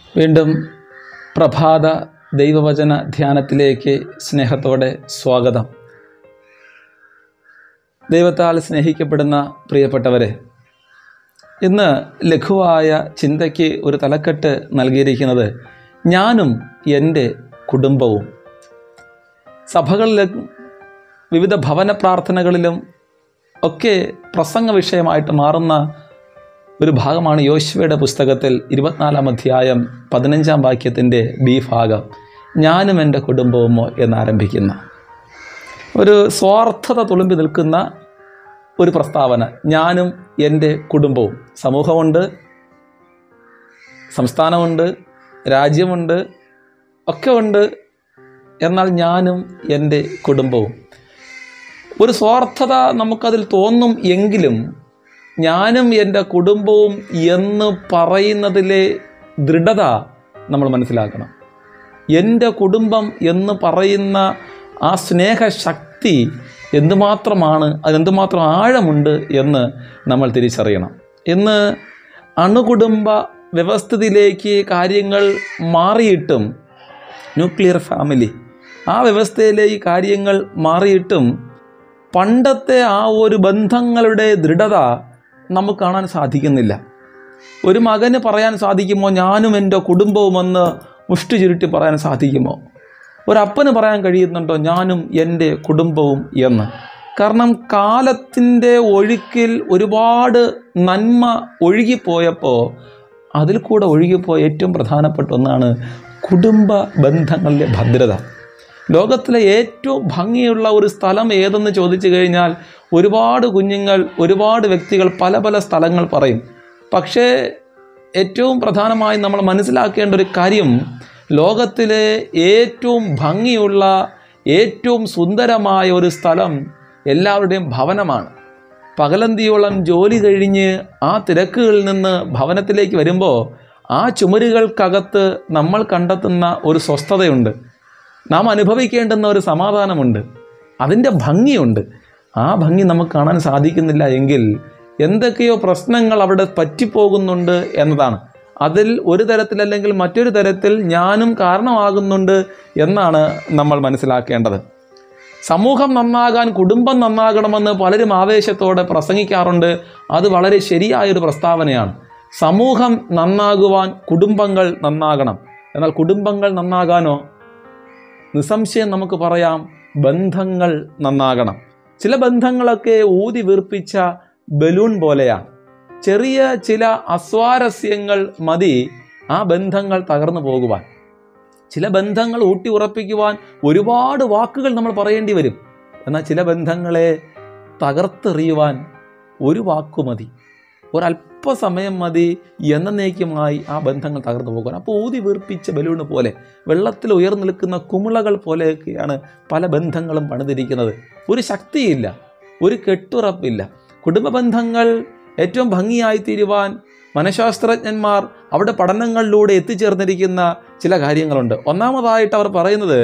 വീണ്ടും പ്രഭാത ദൈവവചന ധ്യാനത്തിലേക്ക് സ്നേഹത്തോടെ സ്വാഗതം ദൈവത്താൽ സ്നേഹിക്കപ്പെടുന്ന പ്രിയപ്പെട്ടവരെ ഇന്ന് ലഘുവായ ചിന്തയ്ക്ക് ഒരു തലക്കെട്ട് നൽകിയിരിക്കുന്നത് ഞാനും എൻ്റെ കുടുംബവും സഭകളിലും വിവിധ ഭവന പ്രാർത്ഥനകളിലും ഒക്കെ പ്രസംഗ വിഷയമായിട്ട് മാറുന്ന ഒരു ഭാഗമാണ് യോശുവയുടെ പുസ്തകത്തിൽ ഇരുപത്തിനാലാം അധ്യായം പതിനഞ്ചാം വാക്യത്തിൻ്റെ ബി ഭാഗം ഞാനും എൻ്റെ കുടുംബവുമോ എന്നാരംഭിക്കുന്ന ഒരു സ്വാർത്ഥത തുളുമ്പി നിൽക്കുന്ന ഒരു പ്രസ്താവന ഞാനും എൻ്റെ കുടുംബവും സമൂഹമുണ്ട് സംസ്ഥാനമുണ്ട് രാജ്യമുണ്ട് ഒക്കെ ഉണ്ട് എന്നാൽ ഞാനും എൻ്റെ കുടുംബവും ഒരു സ്വാർത്ഥത നമുക്കതിൽ തോന്നും എങ്കിലും ഞാനും എൻ്റെ കുടുംബവും എന്ന് പറയുന്നതിലെ ദൃഢത നമ്മൾ മനസ്സിലാക്കണം എൻ്റെ കുടുംബം എന്ന് പറയുന്ന ആ സ്നേഹശക്തി എന്തുമാത്രമാണ് അതിനെന്തുമാത്രം ആഴമുണ്ട് എന്ന് നമ്മൾ തിരിച്ചറിയണം ഇന്ന് അണുകുടുംബ വ്യവസ്ഥിതിയിലേക്ക് കാര്യങ്ങൾ മാറിയിട്ടും ന്യൂക്ലിയർ ഫാമിലി ആ വ്യവസ്ഥയിലേക്ക് കാര്യങ്ങൾ മാറിയിട്ടും പണ്ടത്തെ ആ ഒരു ബന്ധങ്ങളുടെ ദൃഢത നമുക്ക് കാണാൻ സാധിക്കുന്നില്ല ഒരു മകന് പറയാൻ സാധിക്കുമോ ഞാനും എൻ്റെ കുടുംബവുമെന്ന് മുഷ്ടി ചുരുട്ടി പറയാൻ സാധിക്കുമോ ഒരപ്പന് പറയാൻ കഴിയുന്നുണ്ടോ ഞാനും എൻ്റെ കുടുംബവും എന്ന് കാരണം കാലത്തിൻ്റെ ഒഴുക്കിൽ ഒരുപാട് നന്മ ഒഴുകിപ്പോയപ്പോൾ അതിൽ കൂടെ ഒഴുകിപ്പോയ ഏറ്റവും പ്രധാനപ്പെട്ട ഒന്നാണ് കുടുംബ ബന്ധങ്ങളിലെ ഭദ്രത ലോകത്തിലെ ഏറ്റവും ഭംഗിയുള്ള ഒരു സ്ഥലം ഏതെന്ന് ചോദിച്ചു കഴിഞ്ഞാൽ ഒരുപാട് കുഞ്ഞുങ്ങൾ ഒരുപാട് വ്യക്തികൾ പല പല സ്ഥലങ്ങൾ പറയും പക്ഷേ ഏറ്റവും പ്രധാനമായി നമ്മൾ മനസ്സിലാക്കേണ്ട ഒരു കാര്യം ലോകത്തിലെ ഏറ്റവും ഭംഗിയുള്ള ഏറ്റവും സുന്ദരമായ ഒരു സ്ഥലം എല്ലാവരുടെയും ഭവനമാണ് പകലന്തിയോളം ജോലി കഴിഞ്ഞ് ആ തിരക്കുകളിൽ നിന്ന് ഭവനത്തിലേക്ക് വരുമ്പോൾ ആ ചുമരുകൾക്കകത്ത് നമ്മൾ കണ്ടെത്തുന്ന ഒരു സ്വസ്ഥതയുണ്ട് നാം അനുഭവിക്കേണ്ടുന്ന ഒരു സമാധാനമുണ്ട് അതിൻ്റെ ഭംഗിയുണ്ട് ആ ഭംഗി നമുക്ക് കാണാൻ സാധിക്കുന്നില്ല എങ്കിൽ എന്തൊക്കെയോ പ്രശ്നങ്ങൾ അവിടെ പറ്റിപ്പോകുന്നുണ്ട് എന്നതാണ് അതിൽ ഒരു തരത്തിലല്ലെങ്കിൽ മറ്റൊരു തരത്തിൽ ഞാനും കാരണമാകുന്നുണ്ട് എന്നാണ് നമ്മൾ മനസ്സിലാക്കേണ്ടത് സമൂഹം നന്നാകാൻ കുടുംബം നന്നാകണമെന്ന് പലരും ആവേശത്തോടെ പ്രസംഗിക്കാറുണ്ട് അത് വളരെ ശരിയായൊരു പ്രസ്താവനയാണ് സമൂഹം നന്നാകുവാൻ കുടുംബങ്ങൾ നന്നാകണം എന്നാൽ കുടുംബങ്ങൾ നന്നാകാനോ നിസ്സംശയം നമുക്ക് പറയാം ബന്ധങ്ങൾ നന്നാകണം ചില ബന്ധങ്ങളൊക്കെ ഊതി വീർപ്പിച്ച ബലൂൺ പോലെയാണ് ചെറിയ ചില അസ്വാരസ്യങ്ങൾ മതി ആ ബന്ധങ്ങൾ തകർന്നു പോകുവാൻ ചില ബന്ധങ്ങൾ ഊട്ടി ഉറപ്പിക്കുവാൻ ഒരുപാട് വാക്കുകൾ നമ്മൾ പറയേണ്ടി വരും എന്നാൽ ചില ബന്ധങ്ങളെ തകർത്തെറിയുവാൻ ഒരു വാക്കു മതി ഒരല്പസമയം മതി എന്നേക്കുമായി ആ ബന്ധങ്ങൾ തകർന്നു പോകുവാൻ അപ്പോൾ ഊതി വീർപ്പിച്ച ബലൂണ് പോലെ വെള്ളത്തിൽ ഉയർന്നു നിൽക്കുന്ന കുമിളകൾ പോലെയൊക്കെയാണ് പല ബന്ധങ്ങളും പണിതിരിക്കുന്നത് ഒരു ശക്തിയില്ല ഒരു കെട്ടുറപ്പില്ല കുടുംബ ബന്ധങ്ങൾ ഏറ്റവും ഭംഗിയായി തീരുവാൻ മനഃശാസ്ത്രജ്ഞന്മാർ അവിടെ പഠനങ്ങളിലൂടെ എത്തിച്ചേർന്നിരിക്കുന്ന ചില കാര്യങ്ങളുണ്ട് ഒന്നാമതായിട്ട് അവർ പറയുന്നത്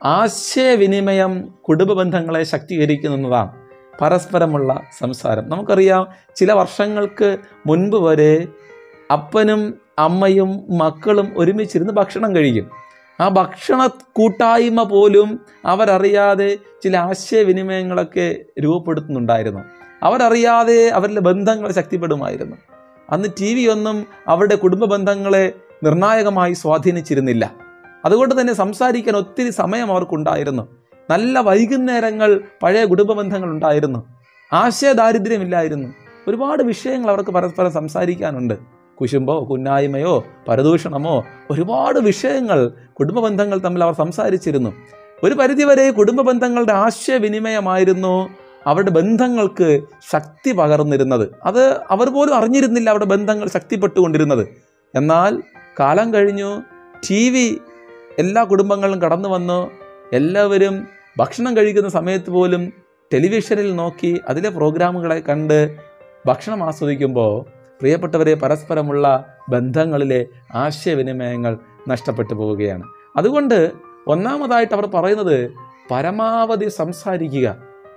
ആശയവിനിമയം കുടുംബ ബന്ധങ്ങളെ ശക്തീകരിക്കുന്നതാണ് പരസ്പരമുള്ള സംസാരം നമുക്കറിയാം ചില വർഷങ്ങൾക്ക് മുൻപ് വരെ അപ്പനും അമ്മയും മക്കളും ഒരുമിച്ചിരുന്ന് ഭക്ഷണം കഴിക്കും ആ ഭക്ഷണ കൂട്ടായ്മ പോലും അവരറിയാതെ ചില ആശയവിനിമയങ്ങളൊക്കെ രൂപപ്പെടുത്തുന്നുണ്ടായിരുന്നു അവരറിയാതെ അവരിലെ ബന്ധങ്ങൾ ശക്തിപ്പെടുമായിരുന്നു അന്ന് ടി വി ഒന്നും അവരുടെ കുടുംബ ബന്ധങ്ങളെ നിർണായകമായി സ്വാധീനിച്ചിരുന്നില്ല അതുകൊണ്ട് തന്നെ സംസാരിക്കാൻ ഒത്തിരി സമയം അവർക്കുണ്ടായിരുന്നു നല്ല വൈകുന്നേരങ്ങൾ പഴയ കുടുംബ ബന്ധങ്ങൾ ഉണ്ടായിരുന്നു ആശയദാരിദ്ര്യമില്ലായിരുന്നു ഒരുപാട് വിഷയങ്ങൾ അവർക്ക് പരസ്പരം സംസാരിക്കാനുണ്ട് കുശുമ്പോ കുന്നായ്മയോ പരദൂഷണമോ ഒരുപാട് വിഷയങ്ങൾ കുടുംബ ബന്ധങ്ങൾ തമ്മിൽ അവർ സംസാരിച്ചിരുന്നു ഒരു പരിധിവരെ കുടുംബ ബന്ധങ്ങളുടെ ആശയവിനിമയമായിരുന്നു അവരുടെ ബന്ധങ്ങൾക്ക് ശക്തി പകർന്നിരുന്നത് അത് അവർ പോലും അറിഞ്ഞിരുന്നില്ല അവരുടെ ബന്ധങ്ങൾ ശക്തിപ്പെട്ടുകൊണ്ടിരുന്നത് എന്നാൽ കാലം കഴിഞ്ഞു ടി വി എല്ലാ കുടുംബങ്ങളിലും കടന്നു വന്നു എല്ലാവരും ഭക്ഷണം കഴിക്കുന്ന സമയത്ത് പോലും ടെലിവിഷനിൽ നോക്കി അതിലെ പ്രോഗ്രാമുകളെ കണ്ട് ഭക്ഷണം ആസ്വദിക്കുമ്പോൾ പ്രിയപ്പെട്ടവരെ പരസ്പരമുള്ള ബന്ധങ്ങളിലെ ആശയവിനിമയങ്ങൾ നഷ്ടപ്പെട്ടു പോവുകയാണ് അതുകൊണ്ട് ഒന്നാമതായിട്ട് അവർ പറയുന്നത് പരമാവധി സംസാരിക്കുക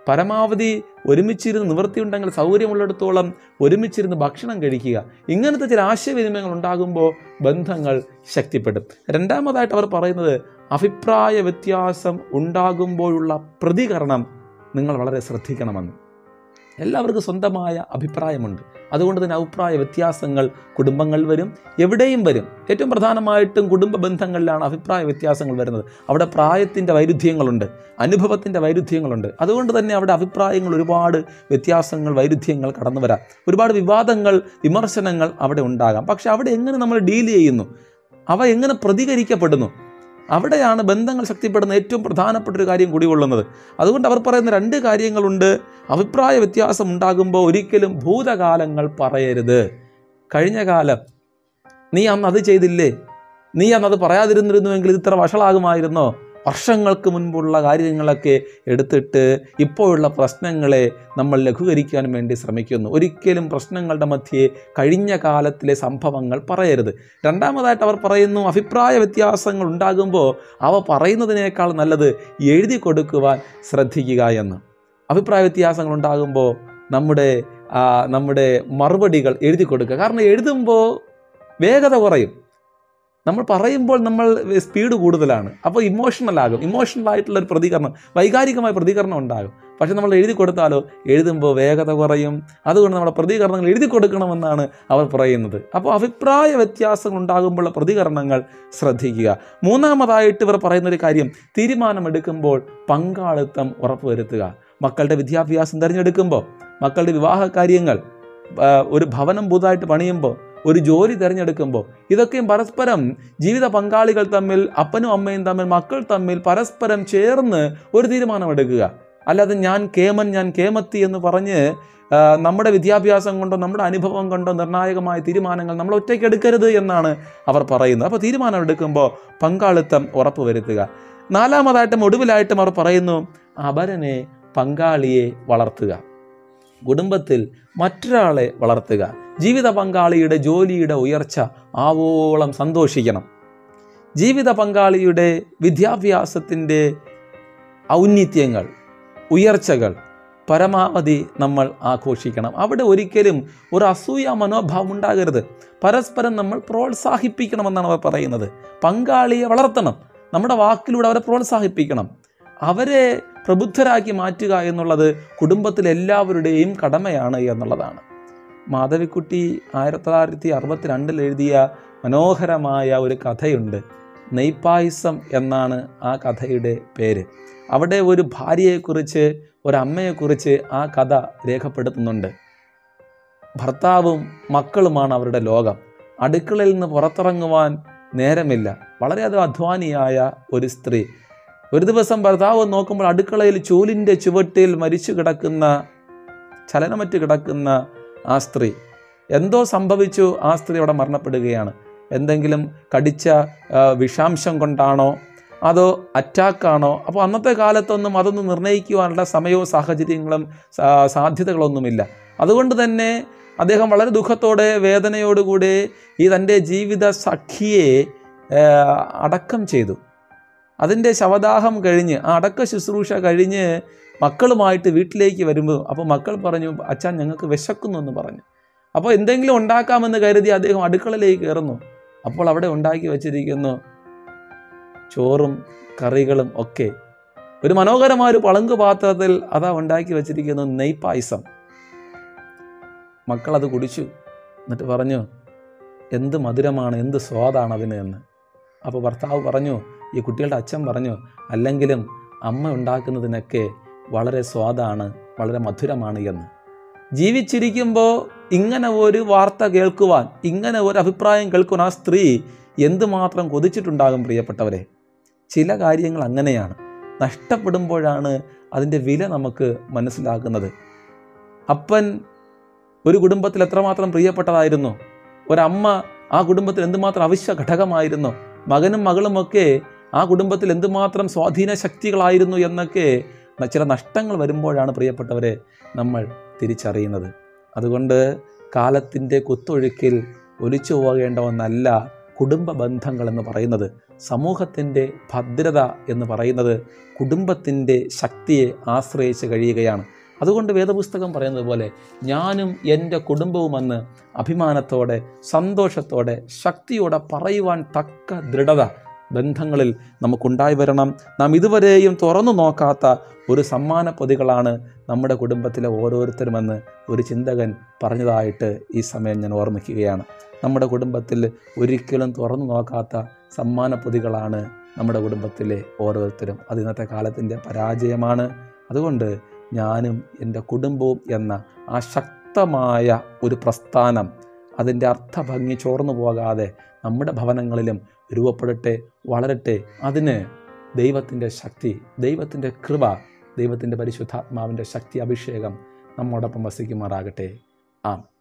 പരമാവധി ഒരുമിച്ചിരുന്ന് നിവൃത്തിയുണ്ടെങ്കിൽ സൗകര്യമുള്ളിടത്തോളം ഒരുമിച്ചിരുന്ന് ഭക്ഷണം കഴിക്കുക ഇങ്ങനത്തെ ചില ആശയവിനിമയങ്ങൾ ഉണ്ടാകുമ്പോൾ ബന്ധങ്ങൾ ശക്തിപ്പെടും രണ്ടാമതായിട്ട് അവർ പറയുന്നത് അഭിപ്രായ വ്യത്യാസം ഉണ്ടാകുമ്പോഴുള്ള പ്രതികരണം നിങ്ങൾ വളരെ ശ്രദ്ധിക്കണമെന്ന് എല്ലാവർക്കും സ്വന്തമായ അഭിപ്രായമുണ്ട് അതുകൊണ്ട് തന്നെ അഭിപ്രായ വ്യത്യാസങ്ങൾ കുടുംബങ്ങളിൽ വരും എവിടെയും വരും ഏറ്റവും പ്രധാനമായിട്ടും കുടുംബ ബന്ധങ്ങളിലാണ് അഭിപ്രായ വ്യത്യാസങ്ങൾ വരുന്നത് അവിടെ പ്രായത്തിൻ്റെ വൈരുദ്ധ്യങ്ങളുണ്ട് അനുഭവത്തിൻ്റെ വൈരുദ്ധ്യങ്ങളുണ്ട് അതുകൊണ്ട് തന്നെ അവിടെ അഭിപ്രായങ്ങൾ ഒരുപാട് വ്യത്യാസങ്ങൾ വൈരുദ്ധ്യങ്ങൾ കടന്നു വരാം ഒരുപാട് വിവാദങ്ങൾ വിമർശനങ്ങൾ അവിടെ ഉണ്ടാകാം പക്ഷെ അവിടെ എങ്ങനെ നമ്മൾ ഡീൽ ചെയ്യുന്നു അവ എങ്ങനെ പ്രതികരിക്കപ്പെടുന്നു അവിടെയാണ് ബന്ധങ്ങൾ ശക്തിപ്പെടുന്ന ഏറ്റവും പ്രധാനപ്പെട്ട ഒരു കാര്യം കൂടികൊള്ളുന്നത് അതുകൊണ്ട് അവർ പറയുന്ന രണ്ട് കാര്യങ്ങളുണ്ട് അഭിപ്രായ വ്യത്യാസം ഉണ്ടാകുമ്പോൾ ഒരിക്കലും ഭൂതകാലങ്ങൾ പറയരുത് കഴിഞ്ഞ കാലം നീ അന്ന് അത് ചെയ്തില്ലേ നീ അന്ന് അത് പറയാതിരുന്നിരുന്നുവെങ്കിൽ ഇത് ഇത്ര വഷളാകുമായിരുന്നോ വർഷങ്ങൾക്ക് മുൻപുള്ള കാര്യങ്ങളൊക്കെ എടുത്തിട്ട് ഇപ്പോഴുള്ള പ്രശ്നങ്ങളെ നമ്മൾ ലഘൂകരിക്കാൻ വേണ്ടി ശ്രമിക്കുന്നു ഒരിക്കലും പ്രശ്നങ്ങളുടെ മധ്യേ കഴിഞ്ഞ കാലത്തിലെ സംഭവങ്ങൾ പറയരുത് രണ്ടാമതായിട്ട് അവർ പറയുന്നു അഭിപ്രായ വ്യത്യാസങ്ങൾ ഉണ്ടാകുമ്പോൾ അവ പറയുന്നതിനേക്കാൾ നല്ലത് എഴുതി കൊടുക്കുവാൻ ശ്രദ്ധിക്കുക എന്ന് അഭിപ്രായ വ്യത്യാസങ്ങൾ ഉണ്ടാകുമ്പോൾ നമ്മുടെ ആ, നമ്മുടെ മറുപടികൾ എഴുതി കൊടുക്കുക കാരണം എഴുതുമ്പോൾ വേഗത കുറയും നമ്മൾ പറയുമ്പോൾ നമ്മൾ സ്പീഡ് കൂടുതലാണ് അപ്പോൾ ഇമോഷണൽ ആകും ഇമോഷണൽ ആയിട്ടുള്ള ഒരു പ്രതികരണം വൈകാരികമായ പ്രതികരണം ഉണ്ടാകും പക്ഷെ നമ്മൾ എഴുതി കൊടുത്താലോ എഴുതുമ്പോൾ വേഗത കുറയും അതുകൊണ്ട് നമ്മുടെ പ്രതികരണങ്ങൾ എഴുതി കൊടുക്കണമെന്നാണ് അവർ പറയുന്നത് അപ്പോൾ അഭിപ്രായ വ്യത്യാസങ്ങൾ ഉണ്ടാകുമ്പോഴുള്ള പ്രതികരണങ്ങൾ ശ്രദ്ധിക്കുക മൂന്നാമതായിട്ട് ഇവർ പറയുന്ന ഒരു കാര്യം തീരുമാനമെടുക്കുമ്പോൾ പങ്കാളിത്തം ഉറപ്പുവരുത്തുക മക്കളുടെ വിദ്യാഭ്യാസം തിരഞ്ഞെടുക്കുമ്പോൾ മക്കളുടെ വിവാഹ കാര്യങ്ങൾ ആ, ഒരു ഭവനം പുതുതായിട്ട് പണിയുമ്പോൾ ഒരു ജോലി തിരഞ്ഞെടുക്കുമ്പോൾ ഇതൊക്കെയും പരസ്പരം ജീവിത പങ്കാളികൾ തമ്മിൽ അപ്പനും അമ്മയും തമ്മിൽ മക്കൾ തമ്മിൽ പരസ്പരം ചേർന്ന് ഒരു തീരുമാനമെടുക്കുക അല്ലാതെ ഞാൻ കേമൻ ഞാൻ കേമത്തി എന്ന് പറഞ്ഞ് ആ, നമ്മുടെ വിദ്യാഭ്യാസം കൊണ്ടോ നമ്മുടെ അനുഭവം കൊണ്ടോ നിർണായകമായ തീരുമാനങ്ങൾ നമ്മൾ ഒറ്റയ്ക്ക് എടുക്കരുത് എന്നാണ് അവർ പറയുന്നത് അപ്പോൾ തീരുമാനം എടുക്കുമ്പോൾ പങ്കാളിത്തം ഉറപ്പുവരുത്തുക നാലാമതായിട്ടും ഒടുവിലായിട്ടും അവർ പറയുന്നു അപരനെ പങ്കാളിയെ വളർത്തുക കുടുംബത്തിൽ മറ്റൊരാളെ വളർത്തുക ജീവിത പങ്കാളിയുടെ ജോലിയുടെ ഉയർച്ച ആവോളം സന്തോഷിക്കണം ജീവിത പങ്കാളിയുടെ വിദ്യാഭ്യാസത്തിൻ്റെ ഔന്നിത്യങ്ങൾ ഉയർച്ചകൾ പരമാവധി നമ്മൾ ആഘോഷിക്കണം അവിടെ ഒരിക്കലും ഒരു അസൂയ മനോഭാവം ഉണ്ടാകരുത് പരസ്പരം നമ്മൾ പ്രോത്സാഹിപ്പിക്കണമെന്നാണ് അവർ പറയുന്നത് പങ്കാളിയെ വളർത്തണം നമ്മുടെ വാക്കിലൂടെ അവരെ പ്രോത്സാഹിപ്പിക്കണം അവരെ പ്രബുദ്ധരാക്കി മാറ്റുക എന്നുള്ളത് കുടുംബത്തിലെ എല്ലാവരുടെയും കടമയാണ് എന്നുള്ളതാണ് മാധവിക്കുട്ടി ആയിരത്തി തൊള്ളായിരത്തി അറുപത്തിരണ്ടിൽ എഴുതിയ മനോഹരമായ ഒരു കഥയുണ്ട് നെയ്പായസം എന്നാണ് ആ കഥയുടെ പേര് അവിടെ ഒരു ഭാര്യയെക്കുറിച്ച് ഒരമ്മയെക്കുറിച്ച് ആ കഥ രേഖപ്പെടുത്തുന്നുണ്ട് ഭർത്താവും മക്കളുമാണ് അവരുടെ ലോകം അടുക്കളയിൽ നിന്ന് പുറത്തിറങ്ങുവാൻ നേരമില്ല വളരെയധികം അധ്വാനിയായ ഒരു സ്ത്രീ ഒരു ദിവസം ഭർത്താവ് നോക്കുമ്പോൾ അടുക്കളയിൽ ചൂലിൻ്റെ ചുവട്ടിൽ മരിച്ചു കിടക്കുന്ന ചലനമറ്റ് കിടക്കുന്ന ആ സ്ത്രീ എന്തോ സംഭവിച്ചു ആ സ്ത്രീ അവിടെ മരണപ്പെടുകയാണ് എന്തെങ്കിലും കടിച്ച ആ, വിഷാംശം കൊണ്ടാണോ അതോ അറ്റാക്കാണോ അപ്പോൾ അന്നത്തെ കാലത്തൊന്നും അതൊന്നും നിർണ്ണയിക്കുവാനുള്ള സമയവും സാഹചര്യങ്ങളും സാ- സാധ്യതകളൊന്നുമില്ല അതുകൊണ്ട് തന്നെ അദ്ദേഹം വളരെ ദുഃഖത്തോടെ വേദനയോടുകൂടി ഈ തൻ്റെ ജീവിത സഖിയെ ആ, അടക്കം ചെയ്തു അതിൻ്റെ ശവദാഹം കഴിഞ്ഞ് ആ അടക്ക ശുശ്രൂഷ കഴിഞ്ഞ് മക്കളുമായിട്ട് വീട്ടിലേക്ക് വരുമ്പോൾ അപ്പോൾ മക്കൾ പറഞ്ഞു അച്ഛൻ ഞങ്ങൾക്ക് വിശക്കുന്നു എന്ന് പറഞ്ഞു അപ്പോൾ എന്തെങ്കിലും ഉണ്ടാക്കാമെന്ന് കരുതി അദ്ദേഹം അടുക്കളയിലേക്ക് കയറുന്നു അപ്പോൾ അവിടെ ഉണ്ടാക്കി വച്ചിരിക്കുന്നു ചോറും കറികളും ഒക്കെ ഒരു മനോഹരമായ ഒരു പളങ്ക് പാത്രത്തിൽ അതാ ഉണ്ടാക്കി വച്ചിരിക്കുന്നു നെയ്പായസം മക്കളത് കുടിച്ചു എന്നിട്ട് പറഞ്ഞു എന്ത് മധുരമാണ് എന്ത് സ്വാദാണ് അതിന് എന്ന് അപ്പോൾ ഭർത്താവ് പറഞ്ഞു ഈ കുട്ടികളുടെ അച്ഛൻ പറഞ്ഞു അല്ലെങ്കിലും അമ്മ ഉണ്ടാക്കുന്നതിനൊക്കെ വളരെ സ്വാദാണ് വളരെ മധുരമാണ് എന്ന് ജീവിച്ചിരിക്കുമ്പോൾ ഇങ്ങനെ ഒരു വാർത്ത കേൾക്കുവാൻ ഇങ്ങനെ ഒരു അഭിപ്രായം കേൾക്കുവാൻ ആ സ്ത്രീ എന്തുമാത്രം കൊതിച്ചിട്ടുണ്ടാകും പ്രിയപ്പെട്ടവരെ ചില കാര്യങ്ങൾ അങ്ങനെയാണ് നഷ്ടപ്പെടുമ്പോഴാണ് അതിൻ്റെ വില നമുക്ക് മനസ്സിലാക്കുന്നത് അപ്പൻ ഒരു കുടുംബത്തിൽ എത്രമാത്രം പ്രിയപ്പെട്ടതായിരുന്നു ഒരമ്മ ആ കുടുംബത്തിൽ എന്തുമാത്രം അവശ്യ ഘടകമായിരുന്നു മകനും മകളുമൊക്കെ ആ കുടുംബത്തിൽ എന്തുമാത്രം സ്വാധീന ശക്തികളായിരുന്നു എന്നൊക്കെ ന- ചില നഷ്ടങ്ങൾ വരുമ്പോഴാണ് പ്രിയപ്പെട്ടവരെ നമ്മൾ തിരിച്ചറിയുന്നത് അതുകൊണ്ട് കാലത്തിൻ്റെ കുത്തൊഴുക്കിൽ ഒലിച്ചു പോകേണ്ട ഒന്നല്ല കുടുംബ ബന്ധങ്ങൾ എന്ന് പറയുന്നത് സമൂഹത്തിൻ്റെ ഭദ്രത എന്ന് പറയുന്നത് കുടുംബത്തിൻ്റെ ശക്തിയെ ആശ്രയിച്ച് കഴിയുകയാണ് അതുകൊണ്ട് വേദപുസ്തകം പറയുന്നത് പോലെ ഞാനും എൻ്റെ കുടുംബവുമെന്ന് അഭിമാനത്തോടെ സന്തോഷത്തോടെ ശക്തിയോടെ പറയുവാൻ തക്ക ദൃഢത ബന്ധങ്ങളിൽ നമുക്കുണ്ടായി വരണം നാം ഇതുവരെയും തുറന്നു നോക്കാത്ത ഒരു സമ്മാന പൊതികളാണ് നമ്മുടെ കുടുംബത്തിലെ ഓരോരുത്തരുമെന്ന് ഒരു ചിന്തകൻ പറഞ്ഞതായിട്ട് ഈ സമയം ഞാൻ ഓർമ്മിക്കുകയാണ് നമ്മുടെ കുടുംബത്തിൽ ഒരിക്കലും തുറന്നു നോക്കാത്ത സമ്മാന പൊതികളാണ് നമ്മുടെ കുടുംബത്തിലെ ഓരോരുത്തരും അത് ഇന്നത്തെ കാലത്തിൻ്റെ പരാജയമാണ് അതുകൊണ്ട് ഞാനും എൻ്റെ കുടുംബവും എന്ന ആ ശക്തമായ ഒരു പ്രസ്ഥാനം അതിൻ്റെ അർത്ഥഭംഗി ചോർന്നു പോകാതെ നമ്മുടെ ഭവനങ്ങളിലും രൂപപ്പെടട്ടെ വളരട്ടെ അതിന് ദൈവത്തിൻ്റെ ശക്തി ദൈവത്തിൻ്റെ കൃപ ദൈവത്തിൻ്റെ പരിശുദ്ധാത്മാവിൻ്റെ ശക്തി അഭിഷേകം നമ്മോടൊപ്പം വസിക്കുമാറാകട്ടെ ആം